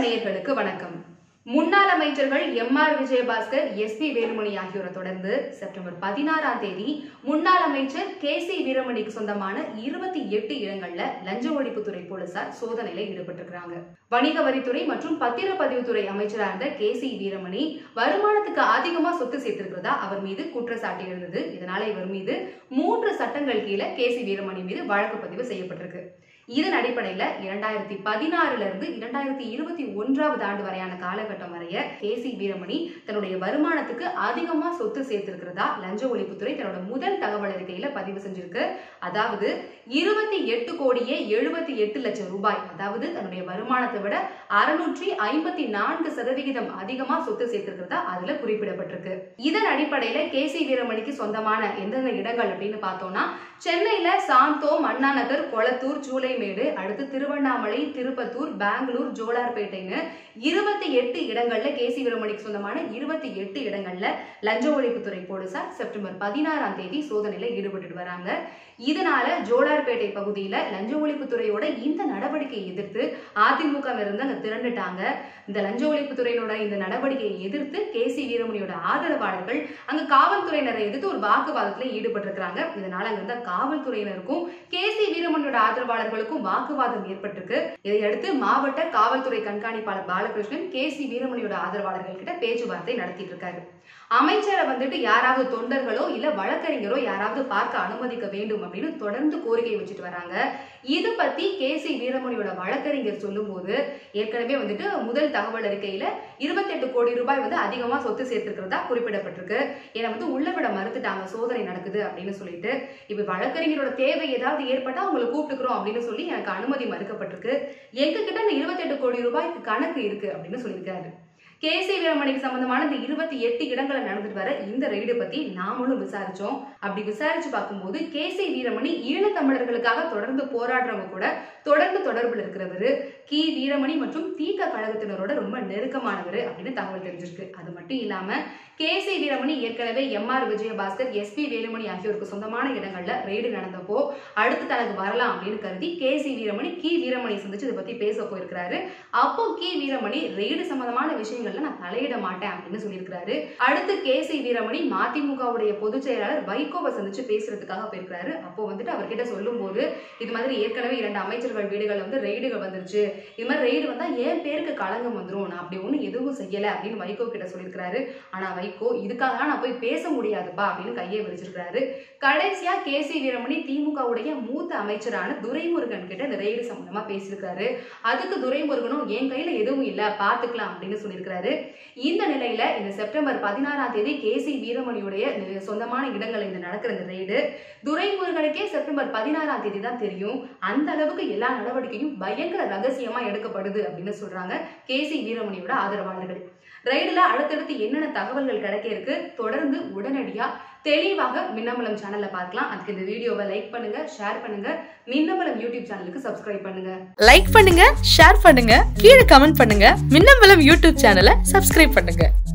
நேயர்களுக்கு வணக்கம் முன்னாள் அமைச்சர்கள் M R Vijayabaskar S P Velumani ஆகியோரை தொடர்ந்து செப்டம்பர் பதினாறாம் தேதி முன்னாள் அமைச்சர் கே சி வீரமணிக்கு சொந்தமான இருபத்தி எட்டு இடங்கள்ல லஞ்ச ஒழிப்புத்துறை போலீசார் சோதனையில ஈடுபட்டிருக்கிறாங்க வணிக வரித்துறை மற்றும் பத்திரப்பதிவுத்துறை அமைச்சராக இருந்த கே சி வீரமணி வருமானத்துக்கு அதிகமா சொத்து சேர்த்திருக்கிறதா அவர் மீது குற்றச்சாட்டு இருந்தது இதனால இவர் மீது மூன்று சட்டங்கள் கீழே கே சி வீரமணி மீது வழக்கு பதிவு செய்யப்பட்டிருக்கு இதன் அடிப்படையில இரண்டாயிரத்தி பதினாறுல இருந்து இரண்டாயிரத்தி இருபத்தி ஒன்றாவது ஆண்டு வரையான காலகட்டம் வரைய கே சி வீரமணி தன்னுடைய வருமானத்துக்கு அதிகமா சொத்து சேர்த்திருக்கிறதா லஞ்ச ஒழிப்புத்துறை தன்னோட முதல் தகவல் அறிக்கையில பதிவு செஞ்சிருக்கு அதாவது இருபத்தி எட்டு கோடியே எழுபத்தி எட்டு லட்சம் ரூபாய் அதாவது தன்னுடைய வருமானத்தை விட அறுநூற்றி ஐம்பத்தி நான்கு சதவிகிதம் அதிகமா சொத்து சேர்த்திருக்கிறதா அதுல குறிப்பிடப்பட்டிருக்கு இதன் அடிப்படையில கே சி வீரமணிக்கு சொந்தமான எந்தெந்த இடங்கள் அப்படின்னு பார்த்தோம்னா சென்னையில சாந்தோம் அண்ணா நகர் கொளத்தூர் சூளைமேடு அடுத்து திருவண்ணாமலை திருப்பத்தூர் பெங்களூர் ஜோலார்பேட்டைன்னு இருபத்தி எட்டு இடங்கள்ல கே சி வீரமணிக்கு சொந்தமான இருபத்தி எட்டு இடங்கள்ல லஞ்ச ஒழிப்புத்துறை போலீசார் செப்டம்பர் பதினாறாம் தேதி சோதனையில ஈடுபட்டு வராங்க இதனால ஜோலார்பேட்டை பகுதியில லஞ்ச ஒழிப்புத்துறையோட இந்த நடவடிக்கையை எதிர்த்து அதிமுக இருந்து அங்க திரண்டுட்டாங்க இந்த லஞ்ச ஒழிப்புத்துறையினோட இந்த நடவடிக்கையை எதிர்த்து கே சி வீரமணியோட ஆதரவாளர்கள் அங்க காவல்துறையினரை எதிர்த்து ஒரு வாக்குவாதத்துல ஈடுபட்டிருக்கிறாங்க இதனால அங்க இருந்த காவல்துறையினருக்கும் கே சி வீரமணியோட ஆதரவாளர்களுக்கும் வாக்குவாதம் ஏற்பட்டிருக்கு இதையடுத்து மாவட்ட காவல்துறை கண்காணிப்பாளர் பாலகிருஷ்ணன் கே சி வீரமணியோட ஆதரவாளர்கள் கிட்ட பேச்சுவார்த்தை நடத்திட்டு இருக்காரு அமைச்சரை வந்துட்டு யாராவது தொண்டர்களோ இல்ல வழக்கறிஞரோ யாராவது பார்க்க அனுமதிக்க வேண்டும் அப்படின்னு தொடர்ந்து கோரிக்கை வச்சுட்டு வராங்க இது பத்தி கே சி வீரமணியோட வழக்கறிஞர் சொல்லும்போது ஏற்கனவே வந்துட்டு முதல் தகவல் அறிக்கையில இருபத்தெட்டு கோடி ரூபாய் வந்து அதிகமா சொத்து சேர்த்திருக்கிறதா குறிப்பிடப்பட்டிருக்கு ஏன்னா வந்து உள்ள விட மறுத்துட்டாங்க சோதனை நடக்குது அப்படின்னு சொல்லிட்டு இப்ப வழக்கறிஞரோட தேவை ஏதாவது ஏற்பட்டா உங்களை கூப்பிட்டுக்கிறோம் அப்படின்னு சொல்லி எனக்கு அனுமதி மறுக்கப்பட்டிருக்கு எங்க கிட்ட இந்த இருபத்தெட்டு கோடி ரூபாய்க்கு கணக்கு இருக்கு அப்படின்னு சொல்லியிருக்காரு கே சி வீரமணிக்கு சம்பந்தமான இந்த இருபத்தி எட்டு இடங்களை நடந்துட்டு வர இந்த ரெய்டு பத்தி நாமளும் விசாரிச்சோம் அப்படி விசாரிச்சு பார்க்கும்போது கே சி வீரமணி ஈழத்தமிழர்களுக்காக தொடர்ந்து போராடுறவங்க கூட தொடர்ந்து தொடர்புல இருக்கிறவரு கி வீரமணி மற்றும் தீக்க கழகத்தினரோட ரொம்ப நெருக்கமானவர் அப்படின்னு தகவல் தெரிஞ்சிருக்கு அது மட்டும் இல்லாம கே சி வீரமணி ஏற்கனவே M R Vijayabaskar S P Velumani ஆகியோருக்கு சொந்தமான இடங்கள்ல ரெய்டு நடந்தப்போ அடுத்து தனக்கு வரலாம் அப்படின்னு கருதி கே சி வீரமணி கி வீரமணி சந்திச்சு இதை பத்தி பேச போயிருக்கிறாரு அப்போ கி வீரமணி ரெய்டு சம்பந்தமான விஷயங்கள்ல நான் தலையிட மாட்டேன் அப்படின்னு சொல்லியிருக்கிறாரு அடுத்து கே சி வீரமணி மதிமுகவுடைய பொதுச் செயலாளர் வைகோவை சந்திச்சு பேசுறதுக்காக போயிருக்கிறாரு அப்போ வந்துட்டு அவர்கிட்ட சொல்லும்போது இது மாதிரி ஏற்கனவே இரண்டு அமைச்சர்கள் வீடுகள் வந்து ரெய்டுகள் வந்துருச்சு இது மாதிரி ரெய்டு வந்தா என் பேருக்கு களங்கம் வந்துரும் நான் அப்படி ஒண்ணு எதுவும் செய்யல அப்படின்னு வைகோ கிட்ட சொல்லியிருக்கிறாரு ஆனா வைகோ இதுக்காக நான் போய் பேச முடியாதுப்பா அப்படின்னு கையை விரிச்சிருக்கிறாரு கடைசியா கே சி வீரமணி திமுகவுடைய மூத்த அமைச்சரான துரைமுருகன் கிட்ட இந்த ரெய்டு சம்பந்தமா பேசியிருக்காரு அதுக்கு துரைமுருகனும் என் கையில எதுவும் இல்ல பாத்துக்கலாம் அப்படின்னு சொல்லியிருக்கிறாரு இந்த நிலையில இந்த செப்டம்பர் பதினாறாம் தேதி கே சி வீரமணியுடைய இந்த சொந்தமான இடங்கள் இந்த நடக்கிற இந்த ரெய்டு துரைமுருகனுக்கே செப்டம்பர் பதினாறாம் தேதி தான் தெரியும் அந்த அளவுக்கு எல்லா நடவடிக்கையும் பயங்கர ரகசியமா எடுக்கப்படுது அப்படின்னு சொல்றாங்க கே சி வீரமணியோட ஆதரவாளர்கள் ரைடுல அடுத்தடுத்து என்னென்ன தகவல்கள் கிடைக்க இருக்கு தொடர்ந்து உடனடியா தெளிவாக மின்னமலம் சேனல்ல பார்க்கலாம் அதுக்கு இந்த வீடியோவை லைக் பண்ணுங்க ஷேர் பண்ணுங்க மின்னமலம் யூடியூப் சேனலுக்கு சப்ஸ்கிரைப் பண்ணுங்க லைக் பண்ணுங்க ஷேர் பண்ணுங்க கீழே கமெண்ட் பண்ணுங்க மின்னம்பலம் யூடியூப் சேனலை சப்ஸ்கிரைப் பண்ணுங்க